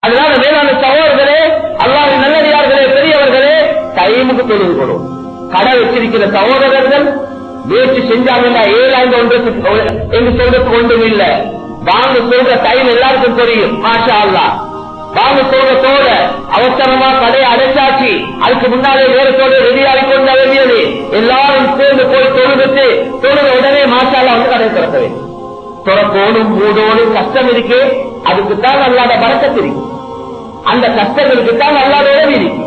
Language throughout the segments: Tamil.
அதனால மேலான சகோதரர்களே அல்லாஹ் நல்லடியார்களே பெரியவர்களே டைமுக்கு தொழில் கொடும் கடை வச்சிருக்கிற சகோதரர்கள் முயற்சி செஞ்சாங்கன்னா ஏழாண்டு ஒன்றுக்கு என்று சொல்றதுக்கு ஒன்றும் இல்ல வாங்க சொல்ற டைம் எல்லாருக்கும் தெரியும் மாஷா அல்லாஹ் வாங்க சொல்றதோட அவசரமா கடையை அடைச்சாச்சு அதுக்கு முன்னாலே நேரத்தோட ரெடி ஆகி கொண்டு வேண்டியது எல்லாரும் சேர்ந்து போய் தொழுதுட்டு தொழுத உடனே மாஷாலா வந்து கடை திறக்க வேண்டும் துறக்கோடும் மூடோடும் கஷ்டம் இருக்கு அதுக்குத்தான் அல்லாத பறக்கத்து இருக்கு அந்த கஷ்டங்களுக்கு தான் அல்லாத உதவி இருக்கு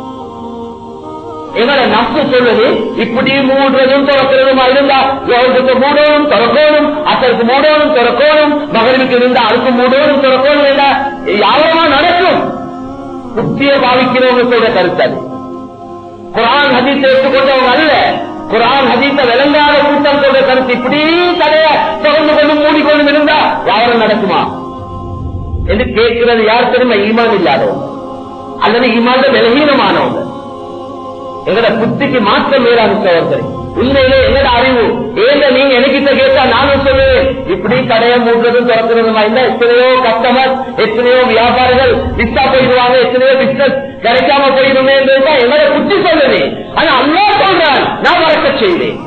எங்களை நப்பு சொல்லுது இப்படி மூடுறதும் திறக்கிறதுமா இருந்தா யோகத்துக்கு மூடணும் திறக்கணும் அசலுக்கு மூடணும் திறக்கணும் மகளிருக்கு இருந்தா அதுக்கு மூடணும் திறக்கணும் இல்ல யாரமா நடக்கும் புத்திய பாவிக்கிறவங்க சொல்ற கருத்து அது குரான் ஹதீஸ் எடுத்துக்கொண்டவங்க அல்ல குரான் ஹதீஸ விளங்காத கூட்டம் சொல்ற கருத்து இப்படி கடைய திறந்து கொண்டு மூடிக்கொண்டு இருந்தா யாரும் நடக்குமா என்று கேட்கிறது யார் தெரியுமா ஈமான் இல்லாதவங்க அல்லது ஈமான் விலகீனமானவங்க எங்கட புத்திக்கு மாற்றம் மேலான சோதனை உண்மையிலே எங்கட அறிவு ஏங்க நீங்க எனக்கிட்ட கேட்டா நானும் சொல்லுவேன் இப்படி கடையை மூடுறதும் திறக்கிறதுமா இல்ல எத்தனையோ கஸ்டமர் எத்தனையோ வியாபாரிகள் வித்தா போயிடுவாங்க எத்தனையோ பிசினஸ் கிடைக்காம போயிடுமே என்றுதான் எங்கட புத்தி சொல்லுது ஆனா அல்லா சொல்றான் நான் மறக்க செய்வேன்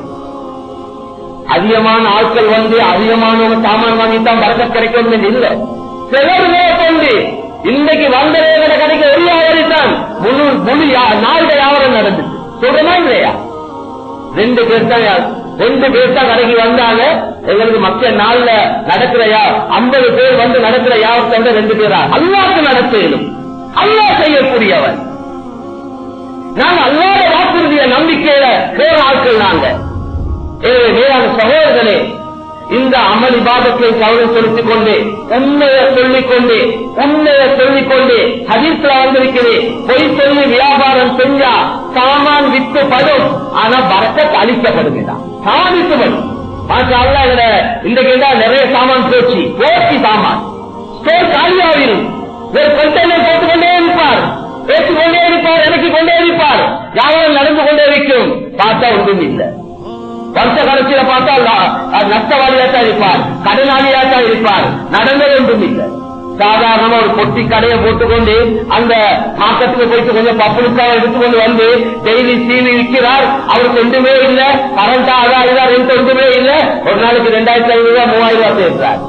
அதிகமான ஆட்கள் வந்து அதிகமான சாமான் வாங்கித்தான் வரக்க கிடைக்கும் என்று இல்லை சிலருமே கொண்டு இன்னைக்கு வந்த வேலை கிடைக்க ஒரு வியாபாரி தான் முழு முழு யா- நாளுடைய வியாபாரம் நடந்துச்சு சொல்றமா இல்லையா ரெண்டு பேர் தான் யா- ரெண்டு பேர் தான் கடைக்கு வந்தாங்க எங்களுக்கு மற்ற நாள்ல நடக்கிற யா ஐம்பது பேர் வந்து நடக்கிற யாவத்தை விட ரெண்டு பேரா அல்லாக்கு நடத்தையிலும் அல்லா செய்யக்கூடியவன் நாங்க அல்லாத வாக்குறுதிய நம்பிக்கையில போற ஆட்கள் நாங்க எனவே மேலான சகோதரர்களே இந்த அமல் இபாதத்தை கவனம் செலுத்திக் கொண்டு உண்மையை சொல்லிக் கொண்டு உண்மையை சொல்லிக் கொண்டு ஹதீஸ்ல வந்திருக்கிறது பொய் சொல்லி வியாபாரம் செஞ்சா சாமான் வித்து படும் ஆனா பரக்கத் அளிக்கப்படுகிறான் சாதித்துப்படும் மாஷா அல்லாஹ் இதுல இன்றைக்கு என்ன நிறைய சாமான் போச்சு போச்சு சாமான் ஸ்டோர் காலியாகிடும் ஒரு கண்டெய்னர் போட்டுக்கொண்டே இருப்பார் பேசிக்கொண்டே இருப்பார் எனக்கு கொண்டே இருப்பார் யாரும் நடந்து கொண்டே இருக்கும் பார்த்தா ஒன்றும் இல்லை வருஷ கடைசியில பார்த்தா லா- அஹ் நஷ்டவாளியா தான் இருப்பார் கடனாளியா தான் இருப்பார் நடந்தது ஒன்றும் இல்லை சாதாரணமா ஒரு பொட்டி கடையை போட்டுக்கொண்டு அந்த மார்க்கெட்டுக்கு போயிட்டு கொஞ்சம் பப்புளுக்காக எடுத்துக்கொண்டு வந்து டெய்லி சீவி விற்கிறார் அவருக்கு ஒன்றுமே இல்லை கரண்டா அதா இதா ரெண்டு ஒன்றுமே இல்லை ஒரு நாளைக்கு ரெண்டாயிரத்தி ஐநூறு ரூபாய் மூவாயிரம் ரூபாய் சேர்க்கிறார்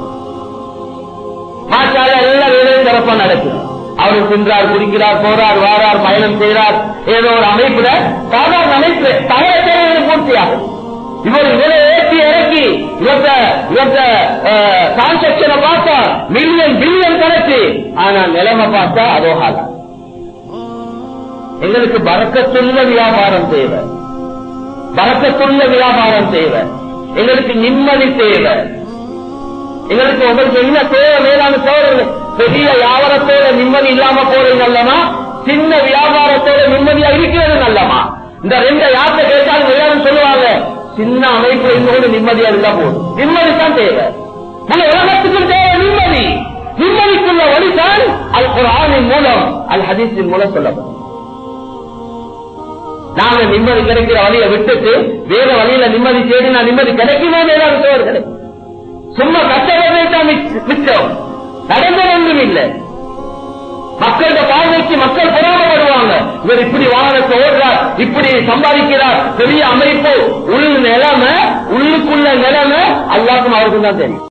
மாற்றால எல்லா வேலையும் சிறப்பா நடக்குது அவர் சென்றார் குடிக்கிறார் போறார் வாரார் பயணம் செய்கிறார் ஏதோ ஒரு அமைப்புல சாதாரண அமைப்பு தகவல தேவைகள் பூர்த்தியாகும் இவர் இவரை ஏற்றி இறக்கி இவர்த்த இவர்த்த டிரான்சாக்சனை பார்த்தா மில்லியன் பில்லியன் கணக்கு ஆனா நிலைமை பார்த்தா அதோ ஹாலா எங்களுக்கு பறக்கத்துள்ள வியாபாரம் தேவை பறக்கத்துள்ள வியாபாரம் தேவை எங்களுக்கு நிம்மதி தேவை எங்களுக்கு உங்களுக்கு என்ன தேவை மேலான சோழர்கள் பெரிய வியாபாரத்தோட நிம்மதி இல்லாம போறது நல்லமா சின்ன வியாபாரத்தோட நிம்மதியா இருக்கிறது நல்லமா இந்த ரெண்டு யார்கிட்ட கேட்டாலும் எல்லாரும் சொல்லுவாங்க சின்ன அமைப்புல இன்னொரு நிம்மதியா இருந்தா போதும் நிம்மதி தான் தேவை முழு உலகத்துக்கும் தேவை நிம்மதி நிம்மதிக்குள்ள வழிதான் அல் குரானின் மூலம் அல் ஹதீஸின் மூலம் சொல்லப்படும் நாங்க நிம்மதி கிடைக்கிற வழியை விட்டுட்டு வேற வழியில நிம்மதி தேடினா நிம்மதி கிடைக்குமே மேலான சோழர்களே சும்மா கஷ்டப்படவே தான் மிச்ச- மிச்சம் நடந்தது ஒன்றும் இல்லை மக்களோட பார்வைக்கு மக்கள் பொறாமப்படுவாங்க இவர் இப்படி வாகனத்தை ஓடுறார் இப்படி சம்பாதிக்கிறார் பெரிய அமைப்பு உள் நிலைமை உள்ளுக்குள்ள நிலைமை அல்லாக்கும் அவருக்கும் தான் தெரியும்